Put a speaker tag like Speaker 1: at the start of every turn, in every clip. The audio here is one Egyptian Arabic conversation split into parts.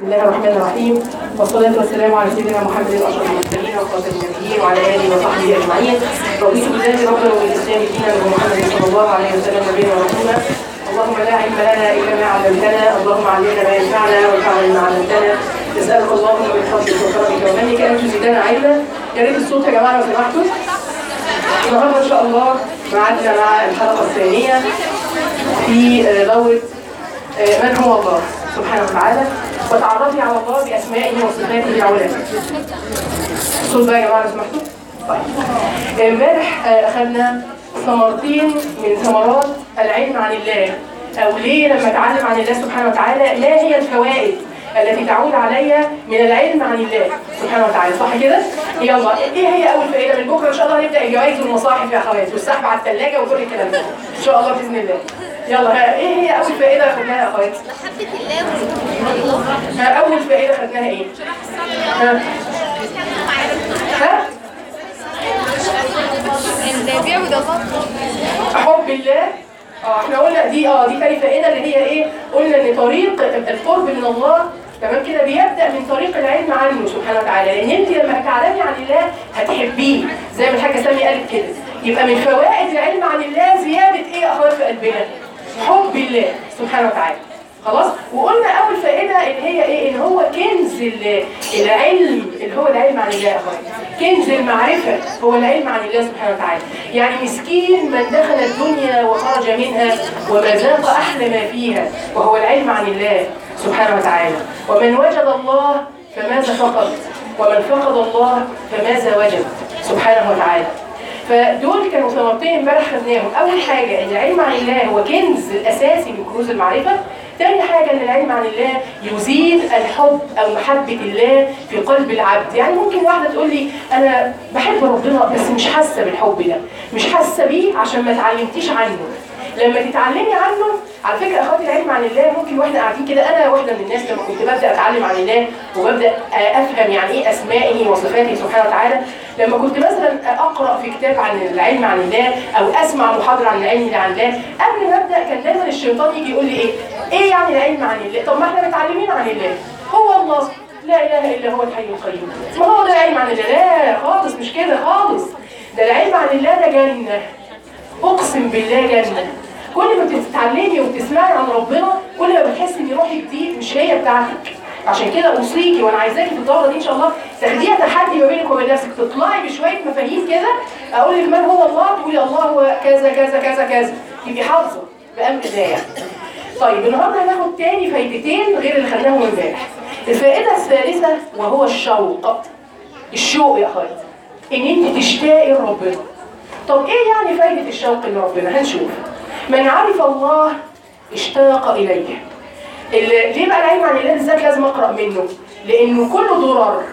Speaker 1: بسم الله الرحمن الرحيم والصلاة والسلام على سيدنا محمد أشرف المرسلين وخاتم النبيين وعلى آله وصحبه أجمعين رضيت بالله ربا وبالإسلام دينا ومحمد صلى الله عليه وسلم نبينا ورسولا اللهم لا علم لنا إلا ما علمتنا اللهم علمنا ما ينفعنا وانفعنا ما علمتنا نسألك اللهم من فضلك وكرمك ومنك أن تزيدنا علما يا ريت الصوت يا جماعة لو سمحتوا النهارده إن شاء الله معادنا مع الحلقة الثانية في دورة من هو الله سبحانه وتعالى وتعرفي على الله بأسمائه وصفاته العلى الصوت بقى يا جماعة لو سمحتوا طيب امبارح أخذنا ثمرتين من ثمرات العلم عن الله أو ليه لما أتعلم عن الله سبحانه وتعالى ما هي الفوائد التي تعود علي من العلم عن الله سبحانه وتعالى صح كده؟ يلا ايه هي اول فائده من بكره ان شاء الله هنبدا الجوائز والمصاحف يا اخواتي والسحب على الثلاجه وكل الكلام ده ان شاء الله باذن الله يلا ها ايه هي اول فائده خدناها يا اخواتي؟
Speaker 2: محبة الله وسبحانه
Speaker 1: ها اول فائده خدناها ايه؟ ها ها
Speaker 2: اللي بيعبد الله
Speaker 1: حب الله اه احنا قلنا دي اه دي تاني فائده اللي هي ايه؟ قلنا ان طريق القرب من الله تمام كده بيبدا من طريق العلم عنه سبحانه وتعالى لان انت لما هتعلمي عن الله هتحبيه زي ما الحاجه سامي قالت كده يبقى من فوائد العلم عن الله زياده ايه يا اخوات في قلبنا؟ حب الله سبحانه وتعالى خلاص وقلنا اول فائده ان هي ايه ان هو كنز ال- العلم اللي هو العلم عن الله يا اخوات كنز المعرفه هو العلم عن الله سبحانه وتعالى يعني مسكين من دخل الدنيا وخرج منها وما ذاق احلى ما فيها وهو العلم عن الله سبحانه وتعالى ومن وجد الله فماذا فقد ومن فقد الله فماذا وجد سبحانه وتعالى فدول كانوا ثمرتين امبارح خدناهم اول حاجه ان العلم عن الله هو كنز الاساسي من كنوز المعرفه تاني حاجة إن العلم عن الله يزيد الحب أو محبة الله في قلب العبد، يعني ممكن واحدة تقول لي أنا بحب ربنا بس مش حاسة بالحب ده، مش حاسة بيه عشان ما اتعلمتيش عنه. لما تتعلمي عنه على فكرة أخواتي العلم عن الله ممكن واحنا قاعدين كده أنا واحدة من الناس لما كنت ببدأ أتعلم عن الله وببدأ أفهم يعني إيه أسمائه وصفاته سبحانه وتعالى لما كنت مثلا أقرأ في كتاب عن العلم عن الله أو أسمع محاضرة عن العلم عن الله قبل ما أبدأ كان دايما الشيطان يجي يقول لي إيه؟ إيه يعني العلم عن الله؟ طب ما إحنا متعلمين عن الله هو الله لا إله إلا هو الحي القيوم ما هو ده العلم عن الله لا خالص مش كده خالص ده العلم عن الله ده جنة اقسم بالله جنه كل ما بتتعلمي وبتسمعي عن ربنا كل ما بتحسي ان روحك دي مش هي بتاعتك عشان كده اوصيكي وانا عايزاكي في الدوره دي ان شاء الله تاخديها تحدي ما بينك وبين نفسك تطلعي بشويه مفاهيم كده اقول لك من هو الله تقولي الله هو كذا كذا كذا كذا تبقي حافظه بامر الله يعني. طيب النهارده هناخد تاني فايدتين غير اللي خدناهم امبارح الفائده الثالثه وهو الشوق الشوق يا اخواتي ان انت تشتاقي لربنا طب ايه يعني فايدة الشوق لربنا؟ هنشوف. من عرف الله اشتاق إليه. ال- ليه بقى العلم عن الله بالذات لازم أقرأ منه؟ لأنه كله ضرر.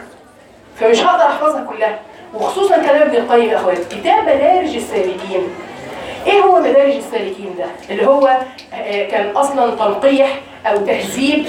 Speaker 1: فمش هقدر أحفظها كلها. وخصوصا كلام ابن القيم يا أخواتي، كتاب مدارج السالكين. ايه هو مدارج السالكين ده؟ اللي هو آه، كان اصلا تنقيح او تهذيب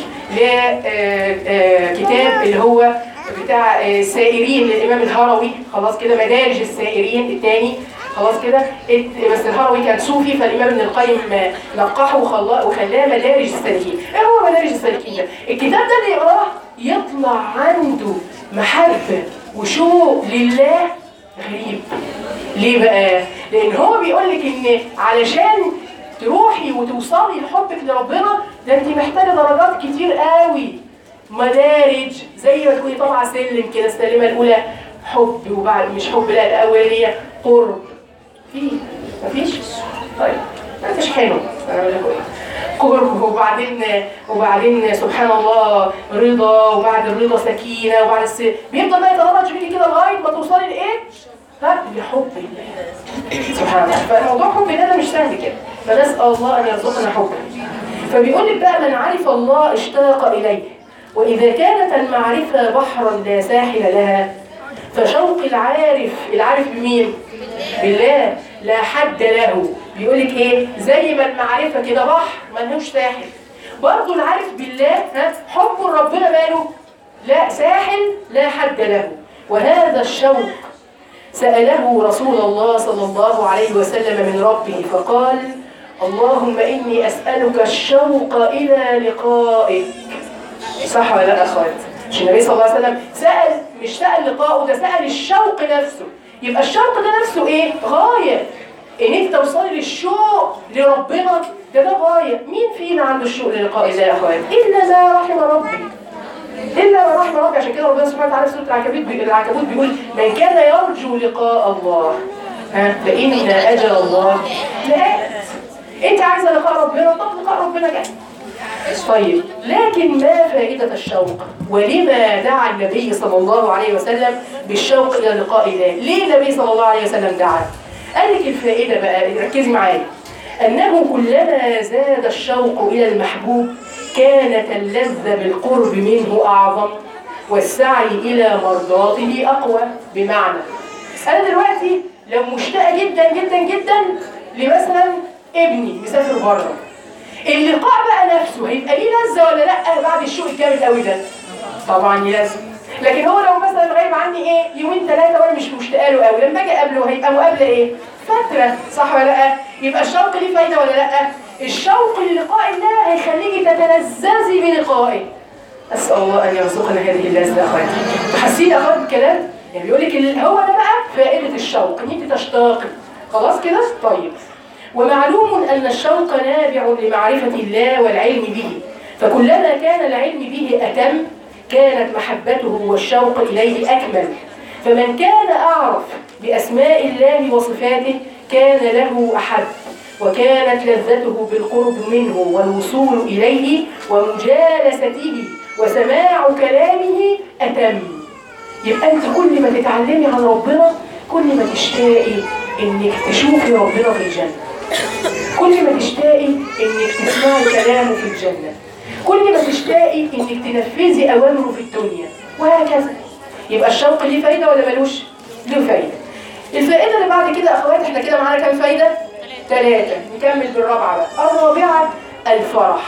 Speaker 1: لكتاب اللي هو بتاع آه، السائرين للامام الهروي خلاص كده مدارج السائرين الثاني خلاص كده ات- بس الهروي كان صوفي فالامام ابن القيم آه، نقحه وخلاه وخلاه مدارج السالكين ايه هو مدارج السالكين ده الكتاب ده اللي يقراه يطلع عنده محبه وشوق لله غريب ليه بقى؟ لأن هو بيقول لك إن علشان تروحي وتوصلي لحبك لربنا ده أنت محتاجة درجات كتير قوي مدارج زي ما تكوني طالعة سلم كده السلمة الأولى حب وبعد مش حب لا الأولانية قرب في مفيش؟ طيب ما انتش حلو انا اقول لكم ايه قرب وبعدين وبعدين سبحان الله رضا وبعد الرضا سكينه وبعد الس... بيفضل بقى يتدرج بيكي كده لغايه ما توصلي لايه؟ ها لحب الله سبحان الله فالموضوع حب الله ده مش سهل كده فنسال الله ان يرزقنا حبه فبيقول لك بقى من عرف الله اشتاق اليه واذا كانت المعرفه بحرا لا ساحل لها فشوق العارف العارف بمين؟ بالله لا حد له بيقول لك ايه زي ما المعرفه كده بحر ملهوش ساحل برضه العارف بالله ها حب ربنا ماله لا ساحل لا حد له وهذا الشوق سأله رسول الله صلى الله عليه وسلم من ربه فقال اللهم إني أسألك الشوق إلى لقائك صح ولا لا يا اخوات؟ مش النبي صلى الله عليه وسلم سأل مش سأل لقائه ده سأل الشوق نفسه يبقى الشوق ده نفسه ايه؟ غاية ان انت توصلي للشوق لربنا ده ده غاية مين فينا عنده الشوق للقاء الله يا اخوات؟ إلا ما رحم ربي إلا ما رحم ربي عشان كده ربنا سبحانه وتعالى في سورة العنكبوت بي- العنكبوت بيقول من كان يرجو لقاء الله ها فإن أجل الله لآت أنت عايزة لقاء ربنا طب لقاء ربنا جاي طيب لكن ما فائدة الشوق ولما دعا النبي صلى الله عليه وسلم بالشوق إلى لقاء الله ليه النبي صلى الله عليه وسلم دعا قال لك الفائدة بقى ركزي معايا أنه كلما زاد الشوق إلى المحبوب كانت اللذة بالقرب منه أعظم والسعي إلى مرضاته أقوى بمعنى أنا دلوقتي لو مشتاقة جدا جدا جدا لمثلا ابني مسافر بره اللقاء بقى نفسه هيبقى ليه لذة ولا لأ بعد الشوق الجامد قوي ده؟ طبعا يلزم لكن هو لو مثلا غايب عني ايه يومين ثلاثة وانا مش مشتاقة له قوي لما اجي اقابله هيبقى مقابلة ايه؟ فترة صح ولا لا؟ يبقى الشوق ليه فايدة ولا لا؟ الشوق للقاء الله هيخليكي تتلذذي بلقائه اسال الله ان يرزقنا هذه اللذة يا اخواتي حاسين اخوات الكلام؟ يعني بيقول لك ال- هو ده بقى فائدة الشوق ان انت تشتاقي خلاص كده؟ طيب ومعلوم أن الشوق نابع لمعرفة الله والعلم به فكلما كان العلم به أتم كانت محبته والشوق إليه أكمل فمن كان أعرف بأسماء الله وصفاته كان له أحب وكانت لذته بالقرب منه والوصول إليه ومجالسته وسماع كلامه أتم يبقى انت كل ما تتعلمي عن ربنا كل ما تشتاقي انك تشوفي ربنا في الجنه كل ما تشتاقي انك تسمعي كلامه في الجنه كل ما تشتاقي انك تنفذي اوامره في الدنيا وهكذا يبقى الشوق ليه فايده ولا ملوش له فايده الفائده اللي بعد كده يا اخوات احنا كده معانا كام فايده ثلاثه نكمل بالرابعه بقى الرابعه الفرح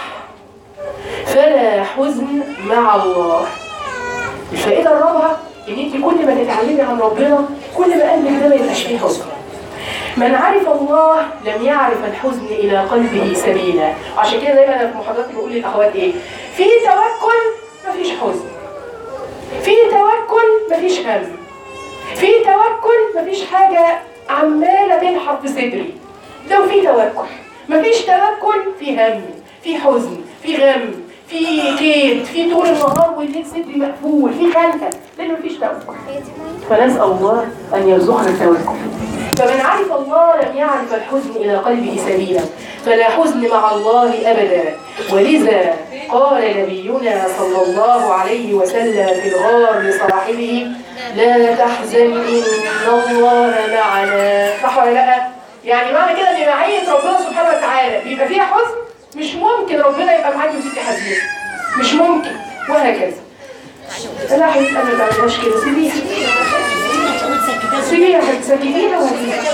Speaker 1: فلا حزن مع الله الفائدة الرابعة إن أنت كل ما تتعلمي عن ربنا كل ما قلبك ده ما يبقاش فيه حزن. من عرف الله لم يعرف الحزن إلى قلبه سبيلا، عشان كده دايما أنا في محاضراتي بقول للأخوات إيه؟ في توكل مفيش حزن. في توكل مفيش هم. في توكل مفيش حاجة عمالة تنحر في صدري. لو في توكل مفيش توكل في هم في حزن في غم في كيد في طول النهار والليل صدري مقفول في خنقه لان مفيش توكل فنسال الله ان يرزقنا التوكل فمن عرف الله لم يعرف الحزن الى قلبه سبيلا فلا حزن مع الله ابدا ولذا قال نبينا صلى الله عليه وسلم في الغار لصاحبه لا تحزن ان الله معنا صح ولا لا؟ يعني معنى كده ان معيه ربنا سبحانه وتعالى بيبقى فيها حزن مش ممكن ربنا يبقى معاكي وانت حزين مش ممكن وهكذا لا يا حبيبتي انا ما بعملهاش كده سيبيها سيبيها يا حبيبتي سكتيها وهاتيها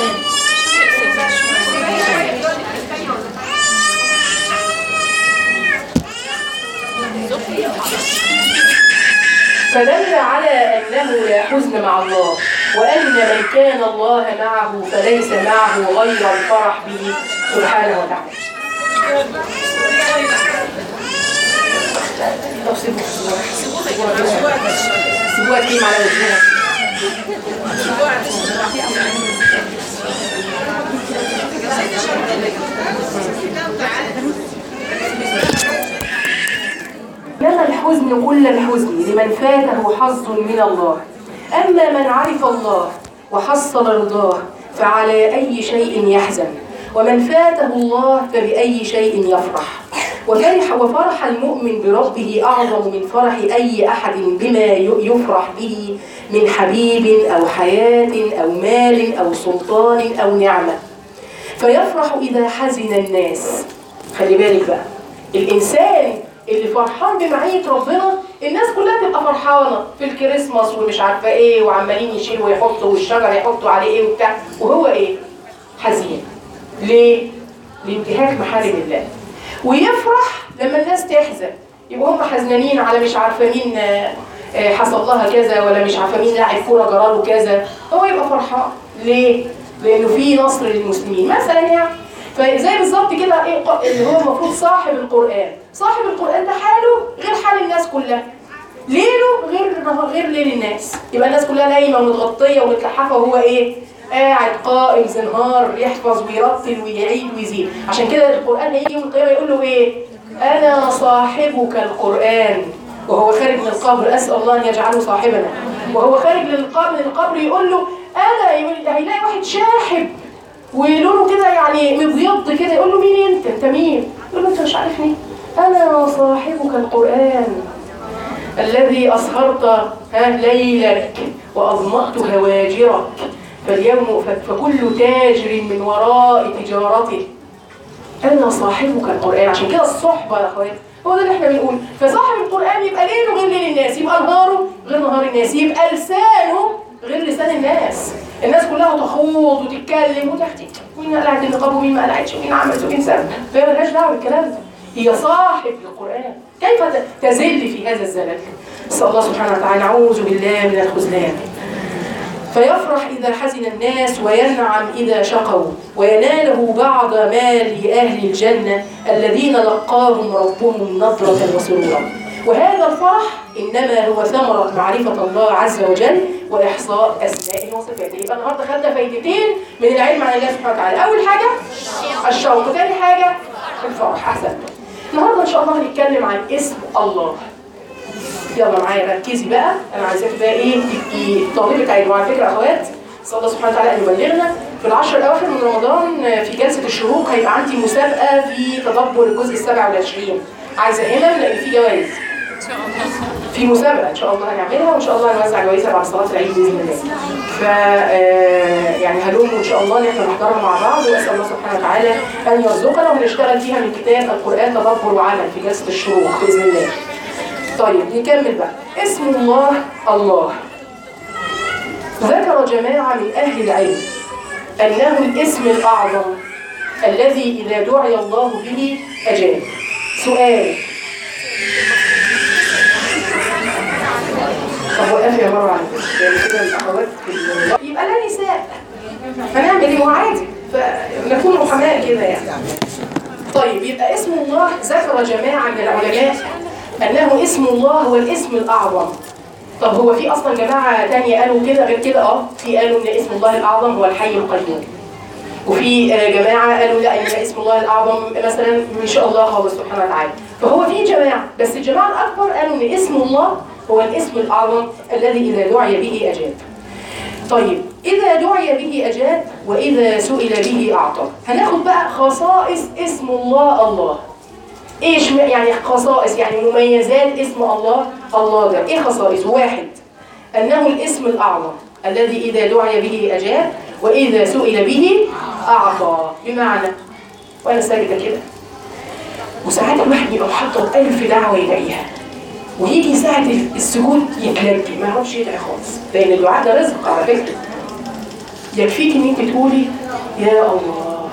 Speaker 1: فدل على أنه لا حزن مع الله وأن من كان الله معه فليس معه غير الفرح به سبحانه وتعالى طب سيبوها سيبوها سيبوها سيبوها تكيم على وجهها إنما الحزن كل الحزن لمن فاته حظ من الله أما من عرف الله وحصل رضاه فعلى أي شيء يحزن ومن فاته الله فبأي شيء يفرح وفرح وفرح المؤمن بربه أعظم من فرح أي أحد بما ي- يفرح به من حبيب أو حياة أو مال أو سلطان أو نعمة فيفرح إذا حزن الناس خلي بالك بقى الإنسان اللي فرحان بمعية ربنا الناس كلها تبقى فرحانة في الكريسماس ومش عارفة ايه وعمالين يشيلوا ويحطوا والشجر يحطوا عليه ايه وبتاع وهو ايه؟ حزين ليه؟ لانتهاك محارم الله ويفرح لما الناس تحزن يبقى هم حزنانين على مش عارفة مين آه، آه، حصل لها كذا ولا مش عارفة مين لاعب كورة جراله كذا هو يبقى فرحان ليه؟ لأنه في نصر للمسلمين مثلا يعني فزي بالظبط كده ايه ق- اللي هو المفروض صاحب القرآن صاحب القرآن ده حاله غير حال الناس كلها ليله غير نهار غير ليل الناس يبقى الناس كلها نايمه ومتغطيه ومتلحفه وهو ايه قاعد قائم زنهار يحفظ ويرتل ويعيد ويزيد عشان كده القران هيجي يوم القيامه يقول له ايه انا صاحبك القران وهو خارج من القبر اسال الله ان يجعله صاحبنا وهو خارج للقبر من القبر يقول له انا يقول هيلاقي واحد شاحب ولونه كده يعني مبيض كده يقول له مين انت انت مين يقول له انت مش عارفني انا صاحبك القران الذي أسهرت ها ليلك وأظمأت هواجرك فاليوم ف- فكل تاجر من وراء تجارته أنا صاحبك القرآن عشان كده الصحبة يا أخوات هو ده اللي احنا بنقول فصاحب القرآن يبقى ليله غير ليل الناس يبقى نهاره غير نهار الناس يبقى لسانه غير لسان الناس الناس كلها تخوض وتتكلم وتحكي مين قلعت النقاب ومين ما قلعتش ومين عملت ومين ساب فهي ملهاش دعوه بالكلام ده هي صاحب للقرآن كيف ت- تزل في هذا الزلل نسأل الله سبحانه وتعالى نعوذ بالله من الخذلان فيفرح إذا حزن الناس وينعم إذا شقوا ويناله بعض مال أهل الجنة الذين لقاهم ربهم نظرة وسرورا وهذا الفرح إنما هو ثمرة معرفة الله عز وجل وإحصاء أسمائه وصفاته يبقى النهارده خدنا فايدتين من العلم عن الله سبحانه وتعالى أول حاجة الشوق وثاني حاجة الفرح أحسن النهارده إن شاء الله هنتكلم عن اسم الله يلا معايا ركزي بقى انا عايزاك بقى ايه تبقي طالبه علم وعلى فكره يا اخوات نسال الله سبحانه وتعالى ان يبلغنا في العشر الاواخر من رمضان في جلسه الشروق هيبقى عندي مسابقه في تدبر الجزء السابع والعشرين عايزه همم لان في جوائز في مسابقه ان شاء الله هنعملها وان شاء الله هنوزع جوائزها بعد صلاه العيد باذن الله ف آه، يعني هلوموا ان شاء الله ان احنا نحضرها مع بعض واسال الله سبحانه وتعالى ان يرزقنا ونشتغل فيها من كتاب القران تدبر وعمل في جلسه الشروق باذن الله طيب نكمل بقى اسم الله الله ذكر جماعة من أهل العلم أنه الاسم الأعظم الذي إذا دعي الله به أجاب سؤال طب وقف يا مرة على كده يعني كده الأخوات في ال- يبقى لا نساء هنعمل ايه هو عادي فنكون محاماة كده يعني طيب يبقى اسم الله ذكر جماعة من العلماء أنه اسم الله هو الاسم الأعظم طب هو في أصلا جماعة تانية قالوا كده غير كده اه في قالوا إن اسم الله الأعظم هو الحي القيوم وفي آه، جماعة قالوا لا إن اسم الله الأعظم مثلا إن شاء الله خالص سبحانه وتعالى فهو في جماعة بس الجماعة الأكبر قالوا إن اسم الله هو الاسم الأعظم الذي إذا دعي به أجاب طيب إذا دعي به أجاب وإذا سئل به أعطى هناخد بقى خصائص اسم الله الله ايش م- يعني خصائص يعني مميزات اسم الله الله ده ايه خصائص واحد انه الاسم الاعظم الذي اذا دعي به اجاب واذا سئل به اعطى بمعنى وانا ساجده كده وساعات الواحد يبقى محطط الف دعوه يدعيها ويجي ساعه السجود يتلجي ما يعرفش يدعي خالص لان الدعاء ده رزق على فكره يكفيك ان انت تقولي يا الله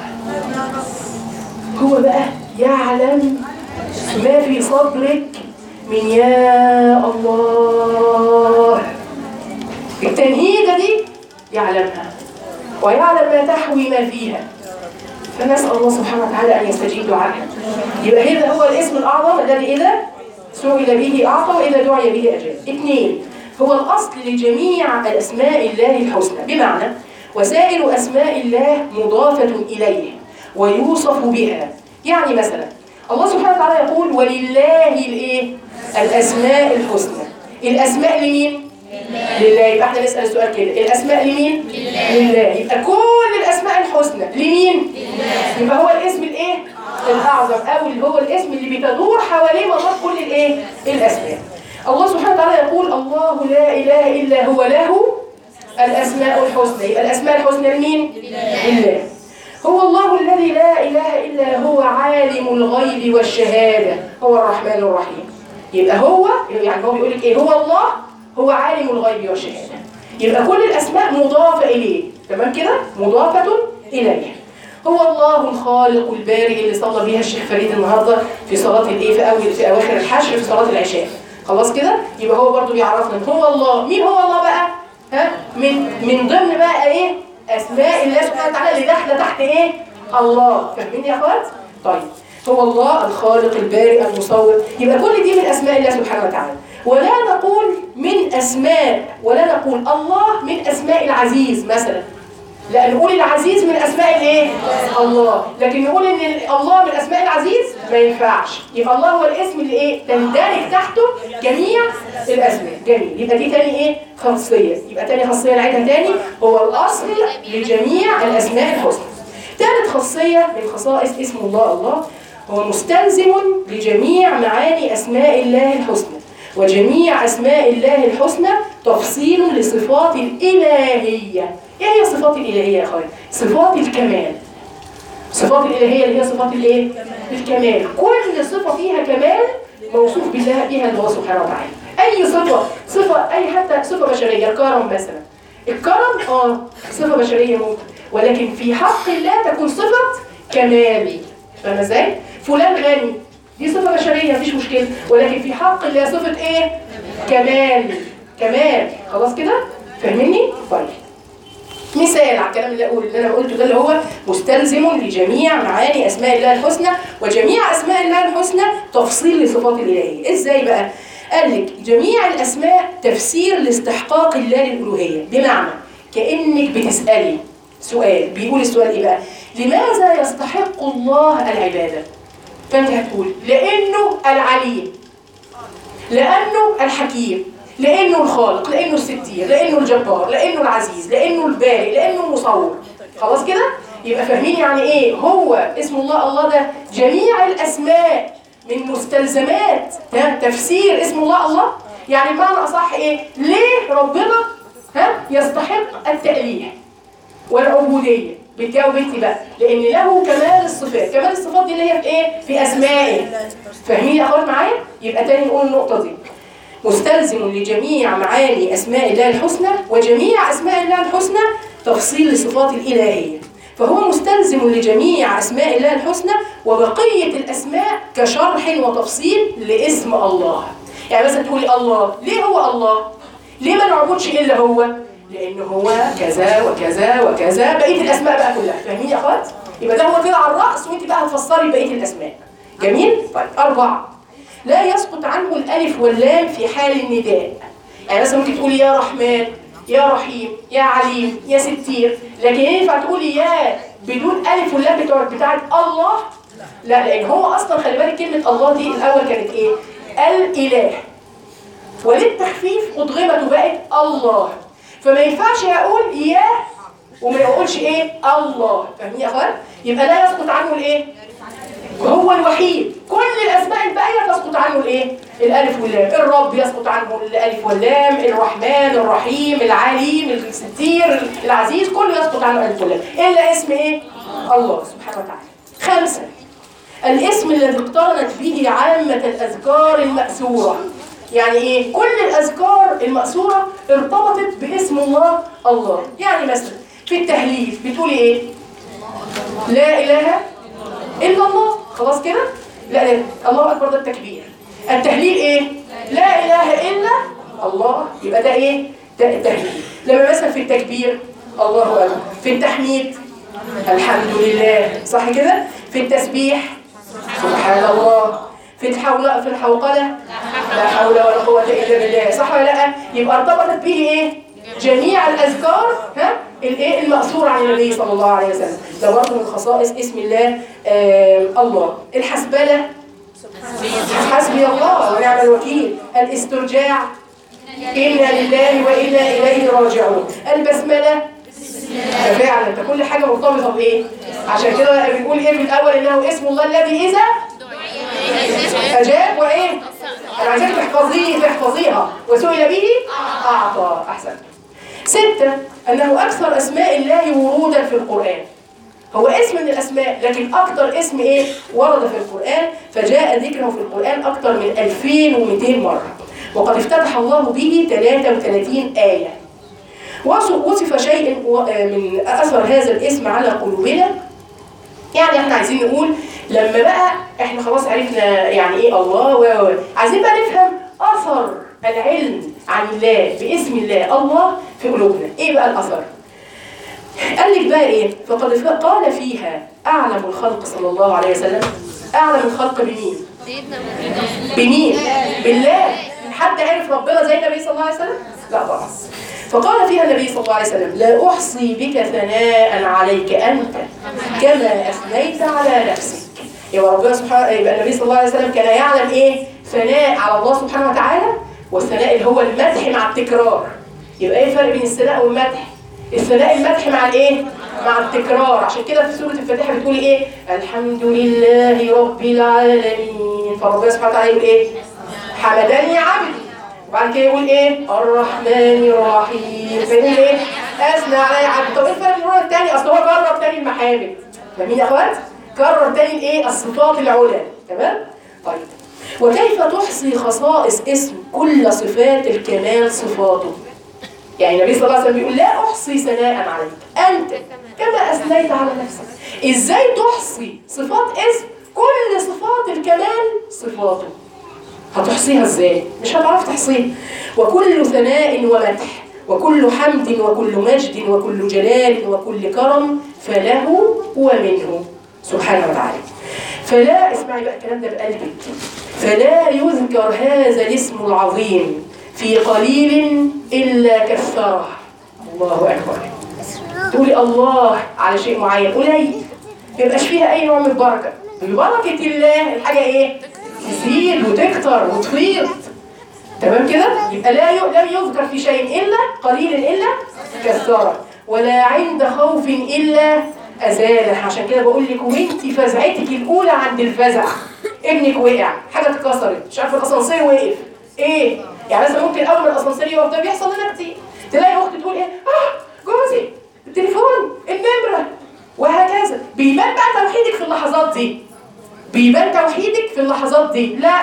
Speaker 1: هو بقى يعلم ما في صدرك من يا الله التنهيدة دي يعلمها ويعلم ما تحوي ما فيها فنسأل الله سبحانه وتعالى أن يستجيب دعائنا يبقى هذا هو الاسم الأعظم الذي إذا سئل به أعطى وإذا دعي به أجاب اثنين هو الأصل لجميع الأسماء الله الحسنى بمعنى وسائر أسماء الله مضافة إليه ويوصف بها يعني مثلا الله سبحانه وتعالى يقول ولله الايه الاسماء الحسنى الاسماء لمين لله يبقى احنا نسال السؤال كده الاسماء لمين لله يبقى كل الاسماء الحسنى لمين يبقى هو الاسم الايه الاعظم او اللي هو الاسم اللي بتدور حواليه مدار كل الايه الاسماء الله سبحانه وتعالى يقول الله لا اله الا هو له الاسماء الحسنى يبقى الاسماء الحسنى لمين لله هو الله الذي لا إله إلا هو عالم الغيب والشهادة هو الرحمن الرحيم يبقى هو يعني هو بيقول لك إيه هو الله هو عالم الغيب والشهادة يبقى كل الأسماء مضافة إليه تمام كده مضافة إليه هو الله الخالق البارئ اللي صلى بيها الشيخ فريد النهارده في صلاة الإيه في أول في أواخر الحشر في صلاة العشاء خلاص كده يبقى هو برضو بيعرفنا إن هو الله مين هو الله بقى ها من من ضمن بقى إيه اسماء الله سبحانه وتعالى اللي داخله تحت ايه الله فاهمين يا اخوات طيب هو الله الخالق البارئ المصور يبقى كل دي من اسماء الله سبحانه وتعالى ولا نقول من اسماء ولا نقول الله من اسماء العزيز مثلا لا نقول العزيز من اسماء الايه الله لكن نقول ان الله من اسماء العزيز ما ينفعش يبقى الله هو الاسم اللي ايه تندرج تحته جميع الاسماء جميل يبقى دي تاني ايه خاصيه يبقى تاني خاصيه نعيدها تاني هو الاصل لجميع الاسماء الحسنى ثالث خاصيه من خصائص اسم الله الله هو مستلزم لجميع معاني اسماء الله الحسنى وجميع اسماء الله الحسنى تفصيل لصفات الالهيه ايه هي الصفات الالهيه يا اخويا صفات الكمال صفات الالهيه اللي هي صفات الايه الكمال كل صفه فيها كمال موصوف بالله بها الله سبحانه وتعالى اي صفه صفه اي حتى صفه بشريه الكرم مثلا الكرم اه صفه بشريه ممكن ولكن في حق الله تكون صفه كمال فاهمه ازاي فلان غني دي صفه بشريه مفيش مشكله ولكن في حق الله صفه ايه كمال كمال خلاص كده فاهميني طيب مثال على الكلام اللي اقول اللي انا قلته ده اللي هو مستلزم لجميع معاني اسماء الله الحسنى وجميع اسماء الله الحسنى تفصيل لصفات الالهيه ازاي بقى قال لك جميع الاسماء تفسير لاستحقاق الله للالوهيه بمعنى كانك بتسالي سؤال بيقول السؤال ايه بقى لماذا يستحق الله العباده فانت هتقول لانه العليم لانه الحكيم لانه الخالق لانه الستير لانه الجبار لانه العزيز لانه البارئ لانه المصور خلاص كده يبقى فاهمين يعني ايه هو اسم الله الله ده جميع الاسماء من مستلزمات ها تفسير اسم الله الله يعني بمعنى اصح ايه ليه ربنا ها يستحق التأليه والعبوديه بتجاوب انت بقى لان له كمال الصفات كمال الصفات دي اللي هي في ايه في اسمائه فاهمين يا اخوات معايا يبقى تاني نقول النقطه دي مستلزم لجميع معاني أسماء الله الحسنى وجميع أسماء الله الحسنى تفصيل لصفات الإلهية فهو مستلزم لجميع أسماء الله الحسنى وبقية الأسماء كشرح وتفصيل لاسم الله يعني مثلا تقولي الله ليه هو الله؟ ليه ما نعبدش إلا هو؟ لأنه هو كذا وكذا وكذا بقية الأسماء بقى كلها فاهمين يا أخوات؟ يبقى ده هو كده على الرأس وأنت بقى هتفسري بقية الأسماء جميل؟ طيب أربعة لا يسقط عنه الألف واللام في حال النداء يعني مثلا ممكن تقولي يا رحمن يا رحيم يا عليم يا ستير لكن ينفع تقولي يا بدون ألف واللام بتوع بتاعت الله لا لأن هو أصلا خلي بالك كلمة الله دي الأول كانت إيه؟ الإله وللتخفيف أضغمت وبقت الله فما ينفعش أقول يا وما يقولش إيه الله فاهمين يا أخوان؟ يبقى لا يسقط عنه الإيه؟ هو الوحيد كل الاسماء الباقيه تسقط عنه الايه الالف واللام الرب يسقط عنه الالف واللام الرحمن الرحيم العليم الستير العزيز كله يسقط عنه الالف واللام الا اسم ايه الله سبحانه وتعالى خمسه الاسم الذي اقترنت به عامه الاذكار الماسوره يعني ايه كل الاذكار الماسوره ارتبطت باسم الله الله يعني مثلا في التهليل بتقولي ايه لا اله الا الله خلاص كده لا لا الله اكبر ده التكبير التهليل ايه لا اله الا الله يبقى ده ايه ده التهليل لما مثلا في التكبير الله اكبر في التحميد الحمد لله صح كده في التسبيح سبحان الله في الحول في الحوقله لا حول ولا قوه الا بالله صح ولا لا يبقى ارتبطت به ايه جميع الاذكار ها الايه المأثور عن النبي صلى الله عليه وسلم ده برضه من خصائص اسم الله آه الله الحسبله حسبي الله ونعم الوكيل الاسترجاع إنا لله وإنا إليه راجعون البسملة فعلا انت كل حاجة مرتبطة بإيه؟ عشان كده بنقول إيه في الأول إنه اسم الله الذي إذا أجاب وإيه؟ أنا عايزاك تحفظيه تحفظيها وسئل به أعطى أحسن ستة أنه أكثر أسماء الله ورودا في القرآن هو اسم من الأسماء لكن أكثر اسم إيه ورد في القرآن فجاء ذكره في القرآن أكثر من 2200 مرة وقد افتتح الله به 33 آية وصف شيء من أثر هذا الاسم على قلوبنا يعني احنا عايزين نقول لما بقى احنا خلاص عرفنا يعني ايه الله و عايزين بقى نفهم اثر العلم عن الله باسم الله الله في قلوبنا ايه بقى الاثر قال لك بقى ايه فقد قال فيها اعلم الخلق صلى الله عليه وسلم اعلم الخلق بمين
Speaker 2: سيدنا محمد
Speaker 1: بمين بالله حد عرف ربنا زي النبي صلى الله عليه وسلم لا طبعا فقال فيها النبي صلى الله عليه وسلم لا احصي بك ثناء عليك انت كما اثنيت على نفسك يبقى ربنا سبحانه يبقى النبي صلى الله عليه وسلم كان يعلم ايه ثناء على الله سبحانه وتعالى والثناء اللي هو المدح مع التكرار يبقى ايه الفرق بين الثناء والمدح الثناء المدح مع الايه مع التكرار عشان كده في سوره الفاتحه بتقول ايه الحمد لله رب العالمين فربنا سبحانه وتعالى يقول ايه حمدني عبدي وبعد كده يقول ايه الرحمن الرحيم فيقول ايه اثنى علي عبدي طب ايه الفرق بين المره الثاني اصل هو كرر تاني المحامد فاهمين يا اخوات كرر تاني الايه الصفات العلى تمام طيب وكيف تحصي خصائص اسم كل صفات الكمال صفاته يعني النبي صلى الله عليه وسلم بيقول لا احصي ثناء عليك انت كما اثنيت على نفسك ازاي تحصي صفات اسم كل صفات الكمال صفاته هتحصيها ازاي مش هتعرف تحصيها وكل ثناء ومدح وكل حمد وكل مجد وكل جلال وكل كرم فله ومنه سبحانه وتعالى فلا اسمعي بقى الكلام ده بقلبك فلا يذكر هذا الاسم العظيم في قليل إلا كثره الله أكبر تقولي الله على شيء معين قليل ما يبقاش فيها أي نوع من البركة ببركة الله الحاجة إيه؟ تزيد وتكتر وتفيض تمام كده؟ يبقى لا ي- لم يذكر في شيء إلا قليل إلا كثره ولا عند خوف إلا أزاله عشان كده بقول لك وانت فزعتك الأولى عند الفزع ابنك وقع حاجة اتكسرت مش عارفة الأسانسير وقف إيه؟ يعني مثلا ممكن أول ما الأسانسير يقف ده بيحصل لنا كتير تلاقي أخت تقول إيه؟ آه جوزي التليفون النمرة وهكذا بيبان بقى توحيدك في اللحظات دي بيبان توحيدك في اللحظات دي لا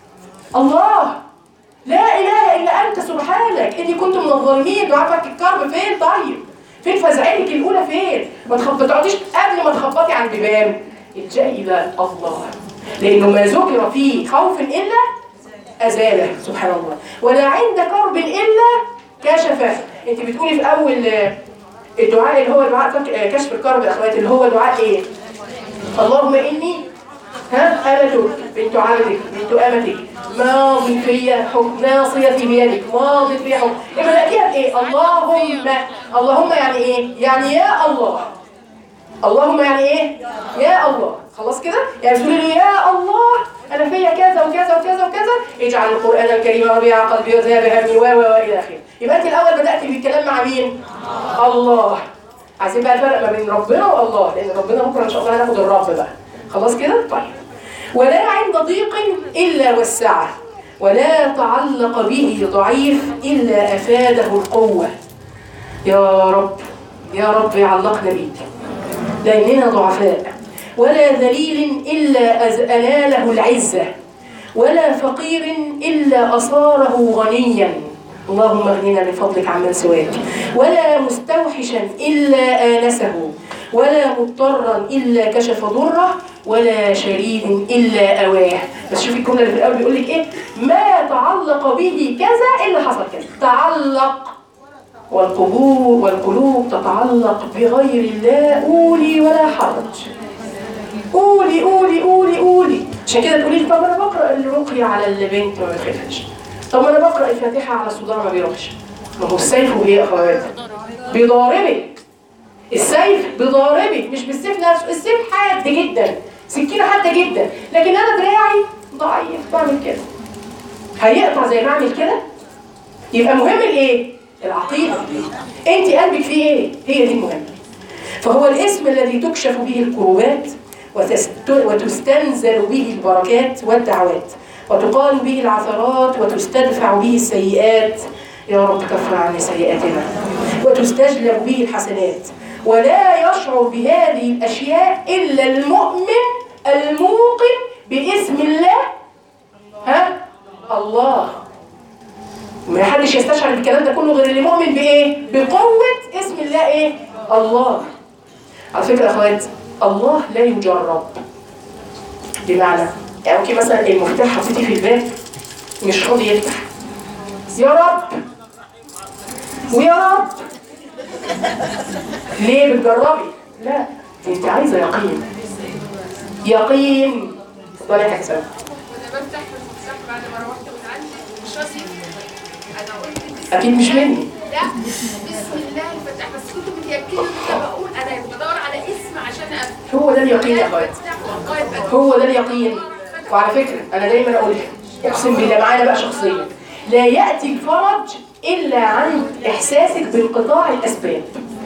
Speaker 1: الله لا اله الا انت سبحانك اني كنت من الظالمين دعاء الكرب فين طيب فين فزعتك الاولى فين ما تخب- ما تقعديش قبل ما تخبطي على البيبان الجأي الى الله لانه ما ذكر فيه خوف الا ازاله سبحان الله ولا عند كرب الا كشفه انت بتقولي في اول آه، الدعاء اللي هو دعاء فك- آه، كشف الكرب يا اخواتي اللي هو دعاء ايه اللهم اني ها امتك بنت عبدك بنت امتك ماض في حكم ناصيتي بيدك ماض في حكم يبقى نلاقيها بايه اللهم اللهم يعني ايه يعني يا الله اللهم يعني ايه يا الله خلاص كده يعني بتقولي له يا الله انا فيا كذا وكذا وكذا وكذا اجعل القران الكريم ربيع قلبي وذهاب همي و و والى اخره يبقى انت الاول بدات بالكلام مع مين الله عايزين بقى الفرق ما بين ربنا والله لان ربنا بكره ان شاء الله هناخد الرب بقى خلاص كده طيب ولا عند ضيق الا وسعه ولا تعلق به ضعيف الا افاده القوه يا رب يا رب علقنا بيك لأننا ضعفاء ولا ذليل إلا أز- أناله العزة ولا فقير إلا أصاره غنيا اللهم اغننا من فضلك عمن سواك ولا مستوحشا إلا آنسه ولا مضطرا إلا كشف ضره ولا شريد إلا أواه بس شوفي الجملة اللي في الأول بيقول لك إيه ما تعلق به كذا إلا حصل كذا تعلق والقبور والقلوب تتعلق بغير الله قولي ولا حرج قولي قولي قولي قولي عشان كده تقولي لي طب انا بقرا الرقيه على البنت ما بتخافش طب انا بقرا الفاتحه على الصداع ما بيروحش ما هو السيف وايه يا اخوات بيضاربك السيف بيضاربك مش بالسيف نفسه السيف حاد جدا سكينه حاده جدا لكن انا دراعي ضعيف بعمل كده هيقطع زي ما اعمل كده يبقى مهم الايه العقيده انت قلبك فيه ايه هي دي المهمه فهو الاسم الذي تكشف به الكروبات وتست- وتستنزل به البركات والدعوات وتقال به العثرات وتستدفع به السيئات يا رب كفر عني سيئاتنا وتستجلب به الحسنات ولا يشعر بهذه الأشياء إلا المؤمن الموقن باسم الله ها الله ما حدش يستشعر الكلام ده كله غير اللي مؤمن بايه بقوه اسم الله ايه الله على فكره يا اخوات الله لا يجرب بمعنى يعني ممكن مثلا المفتاح حطيتيه في الباب مش راضي يفتح يا رب ويا رب ليه بتجربي لا دي انت عايزه يقين يقين اتفضلي يا حسام
Speaker 3: وانا بفتح في المفتاح بعد ما روحت من عندي مش راضي يفتح. انا قلت بسم
Speaker 1: اكيد مش مني
Speaker 3: لا بسم الله الفتاح بس كنت متيقنه ان انا بقول انا بدور على اسم عشان افتح
Speaker 1: هو ده اليقين يا اخوات
Speaker 3: بفتح والله فتح.
Speaker 1: هو ده اليقين وعلى فكره انا دايما اقول اقسم بالله معانا بقى شخصيا لا ياتي الفرج الا عن احساسك بانقطاع الاسباب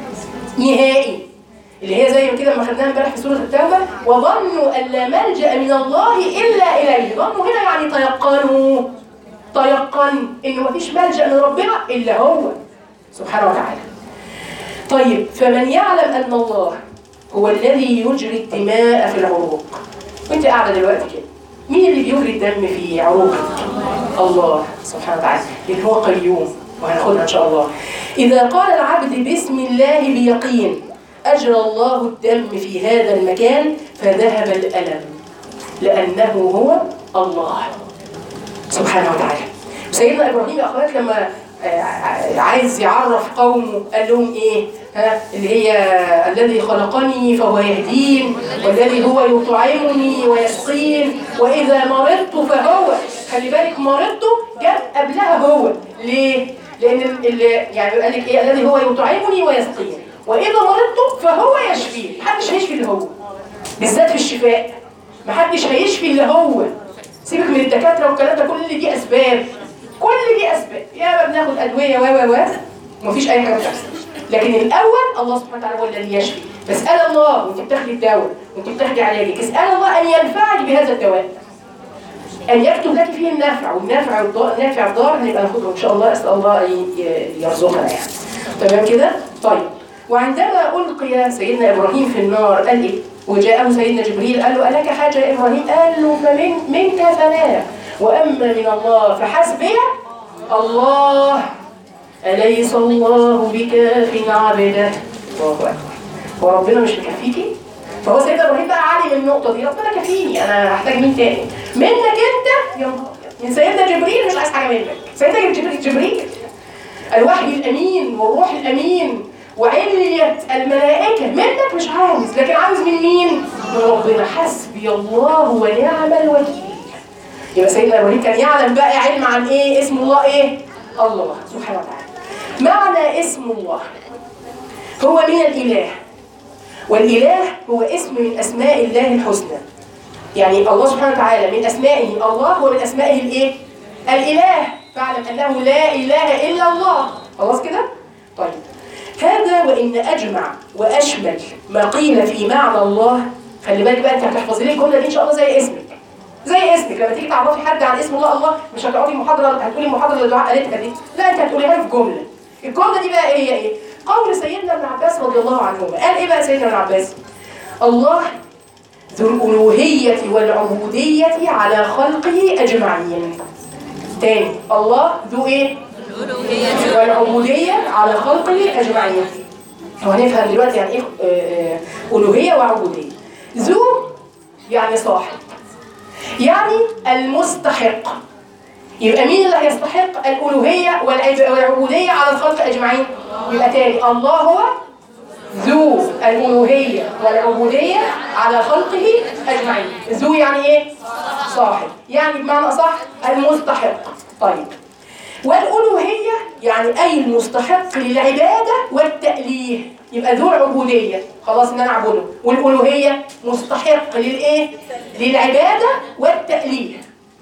Speaker 1: نهائي اللي هي زي ما كده لما خدناها امبارح في سوره التوبه وظنوا ان لا ملجا من الله الا اليه ظنوا هنا يعني تيقنوا تيقن ان مفيش ملجا من ربنا الا هو سبحانه وتعالى طيب فمن يعلم ان الله هو الذي يجري الدماء في العروق وانت قاعده دلوقتي كده مين اللي بيجري الدم في عروقك الله سبحانه وتعالى لان هو قيوم وهناخدها ان شاء الله اذا قال العبد بسم الله بيقين اجرى الله الدم في هذا المكان فذهب الالم لانه هو الله سبحانه وتعالى سيدنا ابراهيم يا اخوات لما آه، عايز يعرف قومه قال لهم ايه ها اللي هي الذي خلقني فهو يهدين والذي هو يطعمني ويسقين واذا مرضت فهو خلي بالك مرضت جت قبلها هو ليه لان اللي يعني قال لك ايه الذي هو يطعمني ويسقين واذا مرضت فهو يشفين محدش هيشفي اللي هو بالذات في الشفاء محدش هيشفي اللي هو سيبك من الدكاتره والكلام ده كل دي اسباب كل دي اسباب يا ما بناخد ادويه و و و ومفيش اي حاجه بتحصل لكن الاول الله سبحانه وتعالى هو الذي يشفي فاسال الله وانت بتاخدي الدواء وانت بتاخدي علاجك اسال الله ان ينفعك بهذا الدواء ان يكتب لك فيه النفع والنفع والضار النافع والضار هنبقى ناخده ان شاء الله اسال الله ان ي- يرزقنا يعني تمام كده طيب وعندما القي سيدنا ابراهيم في النار قال ايه وجاءه سيدنا جبريل قال له الك حاجه يا ابراهيم قال له فمن منك فلا واما من الله فحسبي الله اليس الله بكاف عبده الله اكبر هو ربنا مش مكفيكي فهو سيدنا ابراهيم بقى عالي من النقطه دي ربنا كفيني انا هحتاج مين تاني منك انت يا نهار أبيض. من سيدنا جبريل مش عايز حاجه منك سيدنا جبريل جبريل الوحي الامين والروح الامين وعلية الملائكة منك مش عاوز لكن عاوز من مين؟ من ربنا حسبي الله ونعم الوكيل يبقى سيدنا ابراهيم كان يعلم بقى علم عن ايه اسم الله ايه؟ الله سبحانه وتعالى معنى اسم الله هو من الاله والاله هو اسم من اسماء الله الحسنى يعني الله سبحانه وتعالى من اسمائه الله هو من اسمائه الايه الاله فاعلم انه لا اله الا الله خلاص كده طيب هذا وان اجمع واشمل ما قيل في معنى الله خلي بالك بقى انت هتحفظي لي الجمله دي ان شاء الله زي اسمك زي اسمك لما تيجي تعرفي حد عن اسم الله الله مش هتقعدي محاضره هتقولي محاضره اللي دعاء قالتها دي لا انت هتقوليها في جمله الجمله دي بقى ايه هي ايه قول سيدنا ابن عباس رضي الله عنهما قال ايه بقى سيدنا ابن عباس الله ذو الألوهية والعبودية على خلقه أجمعين تاني الله ذو إيه؟ والعبودية على خلقه أجمعين وهنفهم دلوقتي يعني إيه آه، آه، ألوهية وعبودية ذو يعني صاحب يعني المستحق يبقى مين اللي هيستحق الألوهية والعب- والعبودية على الخلق أجمعين؟ يبقى تاني الله هو ذو الألوهية والعبودية على خلقه أجمعين ذو يعني إيه؟ صاحب يعني بمعنى صح المستحق طيب والألوهية يعني أي المستحق للعبادة والتأليه يبقى ذو العبودية خلاص إن أنا أعبده والألوهية مستحق للإيه؟ للعبادة والتأليه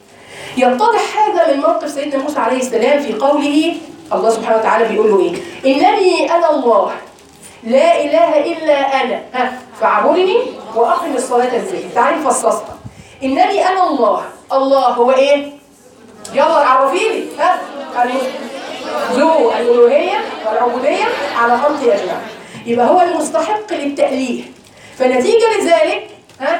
Speaker 1: يتضح هذا من موقف سيدنا موسى عليه السلام في قوله الله سبحانه وتعالى بيقول له ايه؟ انني انا الله لا اله الا انا ها فاعبدني واقم الصلاه ازاي؟ تعالي نفصصها انني انا الله الله هو ايه؟ يلا عرفيني ها يعني ذو الالوهيه والعبوديه على خلق اجمعين يبقى هو المستحق للتاليه فنتيجه لذلك ها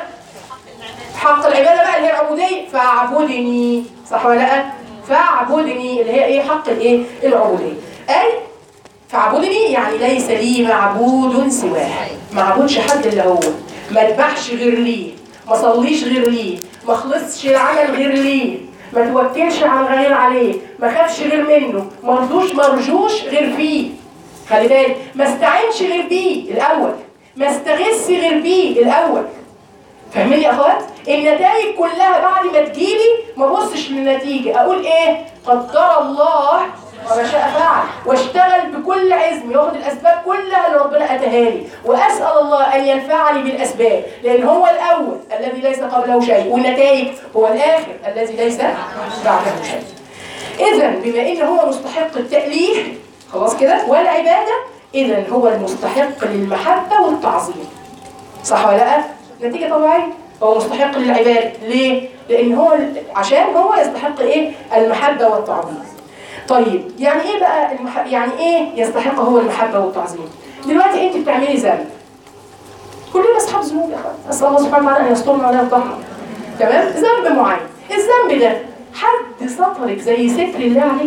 Speaker 1: حق العباده بقى اللي هي العبوديه فاعبدني صح ولا لا فاعبدني اللي هي ايه حق الايه العبوديه اي فاعبدني يعني ليس لي معبود سواه ما اعبدش حد الا هو ما اذبحش غير ليه ما صليش غير ليه ما خلصش العمل غير ليه ما توكلش على غير عليه ما خافش غير منه ما رضوش مرجوش غير فيه خلي بالك ما استعينش غير بيه الاول ما استغث غير بيه الاول فاهمين يا اخوات النتائج كلها بعد ما تجيلي ما ابصش للنتيجه اقول ايه قدر الله وما شاء فعل واشتغل بكل عزم ياخد الاسباب كلها اللي ربنا اتاها لي واسال الله ان ينفعني بالاسباب لان هو الاول الذي ليس قبله شيء والنتائج هو الاخر الذي ليس بعده شيء اذا بما ان هو مستحق التاليف خلاص كده والعباده اذا هو المستحق للمحبه والتعظيم صح ولا لا؟ نتيجة طبيعية هو مستحق للعبادة ليه؟ لأن هو عشان هو يستحق إيه؟ المحبة والتعظيم طيب يعني إيه بقى المح... يعني إيه يستحق هو المحبة والتعظيم؟ دلوقتي أنت بتعملي ذنب كلنا أصحاب ذنوب يا أخوان أسأل الله سبحانه وتعالى أن يسترنا ولا يفضحنا تمام؟ ذنب معين الذنب ده حد سترك زي ستر الله عليك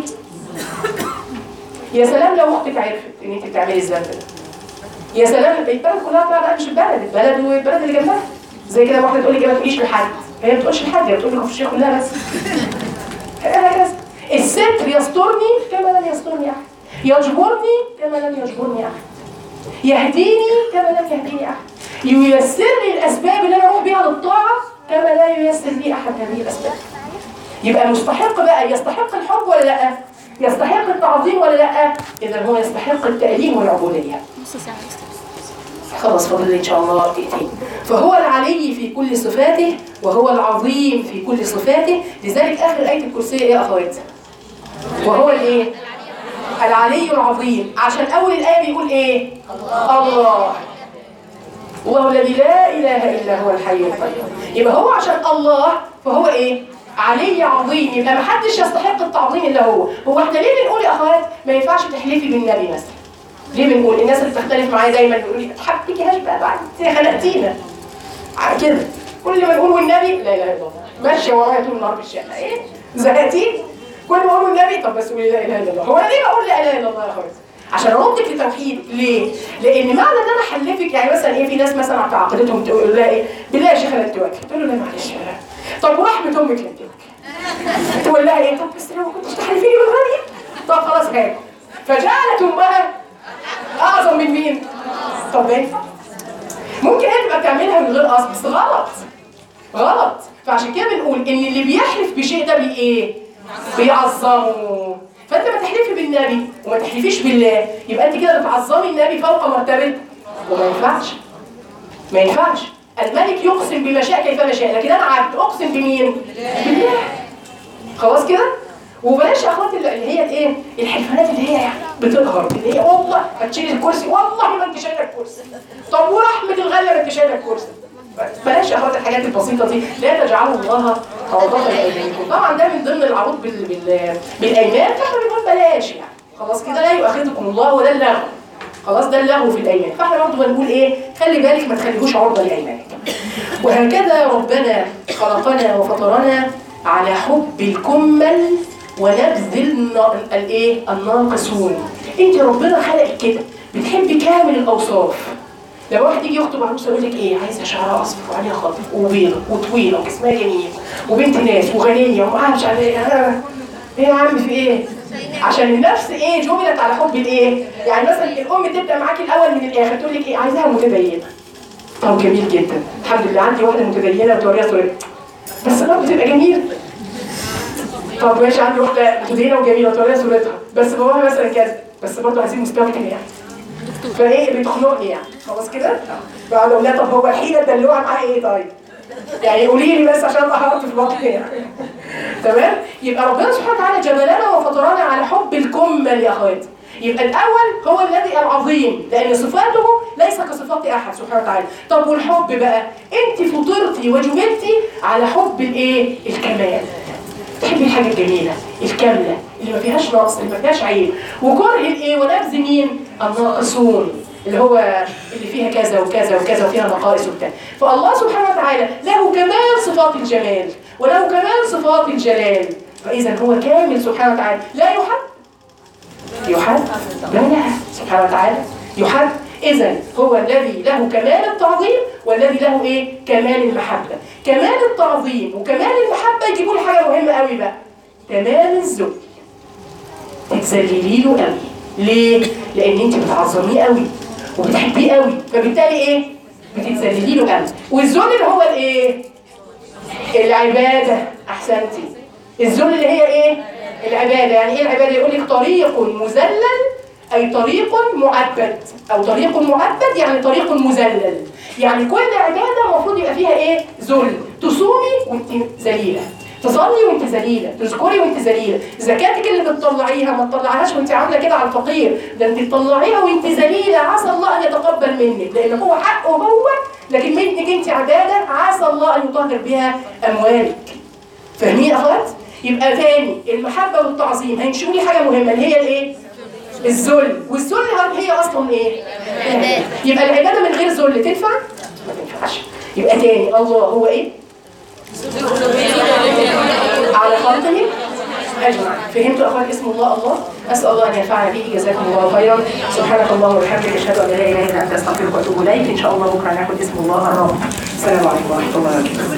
Speaker 1: يا سلام لو أختك عرفت إن أنت بتعملي الذنب ده يا سلام البلد كلها طبعا لا مش البلد البلد والبلد اللي جنبها زي كده واحده تقول لي كده ما تقوليش لحد هي ما بتقولش لحد هي بتقول لي الخفشيه كلها بس هكذا الستر يسترني كما لم يسترني احد يجبرني كما لم يجبرني احد يهديني كما لم يهديني احد ييسر لي الاسباب اللي انا اروح بيها للطاعه كما لا ييسر لي احد هذه الاسباب يبقى مستحق بقى يستحق الحب ولا لا يستحق التعظيم ولا لا اذا هو يستحق التأليم والعبوديه خلاص فاضل لي ان شاء الله دقيقتين فهو العلي في كل صفاته وهو العظيم في كل صفاته لذلك اخر ايه الكرسي ايه يا اخوات وهو الايه العلي العظيم عشان اول الايه بيقول ايه الله الله الذي لا اله الا هو الحي القيوم يبقى هو عشان الله فهو ايه علي عظيم يبقى ما حدش يستحق التعظيم الا هو هو احنا ليه بنقول يا اخوات ما ينفعش تحلفي بالنبي مثلا ليه بنقول الناس اللي بتختلف معايا دايما بيقولوا لي حبيكيهاش بقى بعد انت خنقتينا ع- كده كل ما نقول والنبي لا اله الا الله ماشيه ورايا طول النهار في الشارع ايه زهقتي كل ما اقول والنبي طب بس قولي لا اله الا الله هو انا ليه بقول لا اله الا الله يا اخواتي عشان اردك للتوحيد ليه؟ لان معنى ان انا احلفك يعني مثلا ايه في ناس مثلا في عقيدتهم تقول لها ايه بالله يا شيخ انا انت واكل تقول له لا معلش طب ورحمه امك انت واكل تقول لها ايه طب بس لو ما كنتش تحلفيني بالغني طب خلاص هاك فجعلت امها اعظم من مين؟ طب ايه؟ ممكن هي تبقى بتعملها من غير قصد بس غلط غلط فعشان كده بنقول ان اللي بيحلف بشيء ده بي ايه؟ بيعظمه فانت ما تحلفي بالنبي وما تحلفيش بالله يبقى انت كده بتعظمي النبي فوق مرتبه وما ينفعش ما ينفعش الملك يقسم بما شاء كيفما شاء لكن انا عبد اقسم بمين؟ بالله خلاص كده؟ وبلاش يا اخواتي اللي هي الايه؟ الحلفانات اللي هي يعني بتظهر اللي هي والله هتشيل الكرسي والله ما انت شايله الكرسي طب ورحمه الغله ما انت شايله الكرسي بلاش يا اخواتي الحاجات البسيطه دي لا تجعلوا الله عوضة لايمانكم طبعا ده من ضمن العروض بال... بال... بالايمان فاحنا بنقول بلاش يعني خلاص كده لا يؤاخذكم الله وده اللغو خلاص ده اللغو في الايمان فاحنا برضه بنقول ايه خلي بالك ما تخليهوش عرضه لايمانك وهكذا ربنا خلقنا وفطرنا على حب الكمل ونبذ النا- الايه الناقصون انت ربنا خلقك كده بتحبي كامل الاوصاف لو واحد يجي يخطب عروسه يقول لك ايه عايزه شعرها اصفر وعليها خط وبيضه وطويله وجسمها جميل وبنت ناس وغنيه ومعاها مش عارف ايه آه. ايه يا عم في ايه؟ عشان النفس ايه جملت على حب الايه؟ يعني مثلا الام تبدا معاكي الاول من الاخر تقول لك ايه عايزاها متدينه طب جميل جدا الحمد لله عندي واحده متدينه وتوريها صورتها بس برضه تبقى جميله طب ماشي عندي واحده متدينه وجميله وتوريها صورتها بس باباها مثلا كذا بس برضه عايزين مستوى كده يعني فايه بتخنقني يعني خلاص كده بقعد اقول لها طب هو الحين الدلوعه معاه ايه طيب يعني قولي لي بس عشان ابقى حاطط في الوقت يعني تمام يبقى ربنا سبحانه وتعالى جبلنا وفطرنا على حب الكمل يا اخواتي يبقى الاول هو الذي العظيم لان صفاته ليس كصفات احد سبحانه وتعالى طب والحب بقى انت فطرتي وجبلتي على حب الايه الكمال تحبي الحاجه الجميله الكامله اللي ما فيهاش نقص اللي ما فيهاش عيب وكره الايه ونبذ مين الناقصون اللي هو اللي فيها كذا وكذا وكذا وفيها نقائص وبتاع فالله سبحانه وتعالى له كمال صفات الجمال وله كمال صفات الجلال فاذا هو كامل سبحانه وتعالى لا يحد يحد لا لا سبحانه وتعالى يحد اذا هو الذي له كمال التعظيم والذي له ايه كمال المحبه كمال التعظيم وكمال المحبه يجيبوا لي حاجه مهمه قوي بقى تمام الذل تتذللي له قوي ليه لان انت بتعظميه قوي وبتحبيه قوي فبالتالي ايه بتتذللي له قوي والذل اللي هو الايه العبادة أحسنتي الذل اللي هي إيه؟ العبادة يعني إيه العبادة؟ يقول لك طريق مذلل أي طريق معبد أو طريق معبد يعني طريق مذلل يعني كل عبادة المفروض يبقى فيها إيه؟ ذل تصومي وأنت ذليلة تصلي وانت ذليله، تذكري وانت ذليله، زكاتك اللي بتطلعيها ما تطلعيهاش وانت عامله كده على الفقير، ده انت تطلعيها وانت ذليله عسى الله ان يتقبل منك، لان هو حقه هو لكن منك انت عباده عسى الله ان يطهر بها اموالك. فاهمين يا اخوات؟ يبقى تاني المحبه والتعظيم هينشئوا لي حاجه مهمه اللي هي الايه؟ الذل، والذل هي اصلا ايه؟
Speaker 2: عبادة.
Speaker 1: يبقى العباده من غير ذل تنفع؟ ما تنفعش. يبقى تاني الله هو ايه؟ على خلقه اجمع فهمتوا اخوان اسم الله الله اسال الله ان ينفعنا به جزاكم الله خيرا سبحانك اللهم وبحمدك اشهد ان لا اله الا انت استغفرك واتوب اليك ان شاء الله بكره هناخد اسم الله الرب السلام عليكم ورحمه الله وبركاته